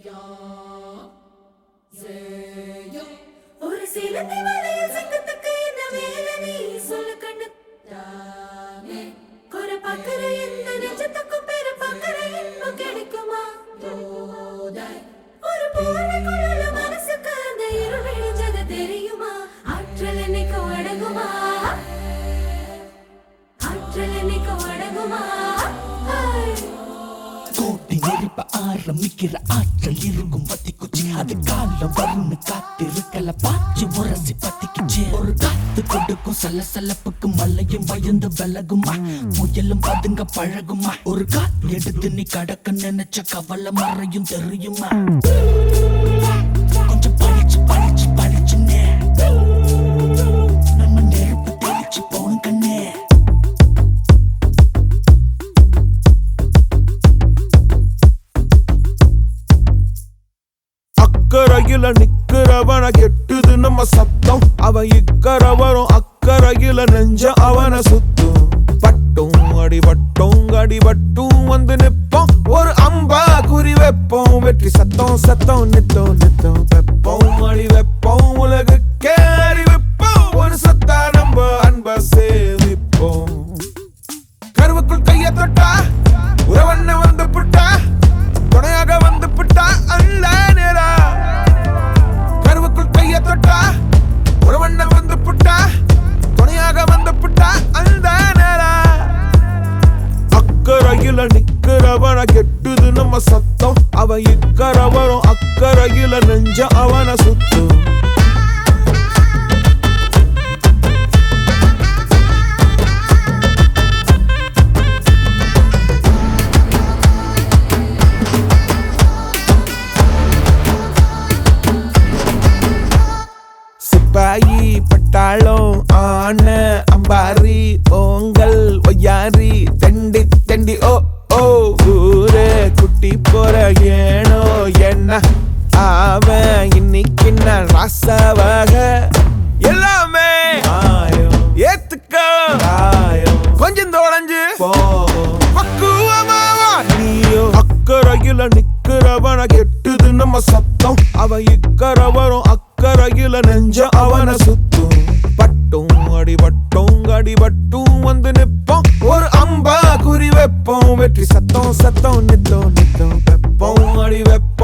ஒரு சிலந்தி வலையில் சிக்கத்துக்கு என்ன வேலை நீ சொல்லு கண்ணு குறை பார்க்கிற எந்த நிஜத்துக்கும் பெரு பார்க்கிற இன்பம் கிடைக்குமா ஒரு பூனைக்குள்ள மனசுக்கு அந்த இருள் விழிஞ்சது தெரியுமா ஆற்றல் என்னைக்கும் அடங்குமா ஆற்றல் என்னைக்கும் அடங்குமா ஹாய். கோட்டி நெருப்ப ஆரம்பிக்கிற ஆற்றல் இருக்கும் பத்திக்குச்சு அது காலம் வரும்னு காத்திருக்கல பாய்ச்சி முரசி பத்திக்குச்சு ஒரு காத்து கொடுக்கும் சலசலப்புக்கு மலையும் பயந்து விலகுமா புயலும் பதுங்க பழகுமா ஒரு கால் எடுத்து நீ கடக்க நினைச்ச கவலை மறையும் தெரியுமா கொஞ்சம் பழிச்சு பழிச்சு பழிச்சுன்னே நம்ம நெருப்பு தெளிச்சு போன கண்ணே அக்கறையில நிக்கிறவன கெட்டுது நம்ம சத்தம் அவன் இக்கரை வரும் அக்கறையில நெஞ்ச அவன சுத்தும் பட்டும் அடிபட்டும் அடிபட்டும் வந்து நிப்போம் ஒரு அம்பா குறி வைப்போம் வெற்றி சத்தம் சத்தம் நித்தம் நித்தம் வெப்போம் அடி வைப்போம் உலகுக்கே அறிவிப்போம் ஒரு சத்தா நம்ம அன்ப சேமிப்போம் கருவுக்குள் கைய தொட்டா உறவண்ண வந்து புட்டா துணையாக வந்து புட்டா அல்ல நேரா கருவுக்குள் கைய தொட்டா உறவண்ண வந்து புட்டா துணையாக வந்து புட்டா அந்த நேரா அக்கறையில நிக்கிறவன கெட்டுது நம்ம சத்தம் அவன் இக்கரை வரும் அக்கறையில நெஞ்ச அவன சுத்தும் சிப்பாயி பட்டாளம் ஆன அம்பாரி ஓங்கல் ஒய்யாரி தெண்டி தெண்டி ஓ ஓ ஊரே குட்டி போற ஏனோ என்ன அவன் இன்னைக்கு நான் ராசவாக எல்லாமே ஏத்துக்க கொஞ்சம் தொடஞ்சு பக்குவமாவா நீயோ அக்கறையில நிக்கிறவன கெட்டுது நம்ம சத்தம் அவன் இக்கரை வரும் அக்கறையில நெஞ்ச அவன சுத்தும் பட்டும் அடிபட்டும் அடிபட்டும் வந்து நிப்போம் ஒரு அம்பா குறி வைப்போம் வெற்றி சத்தம் சத்தம் நித்தம் நித்தம் வெப்போம் அடி வைப்போம்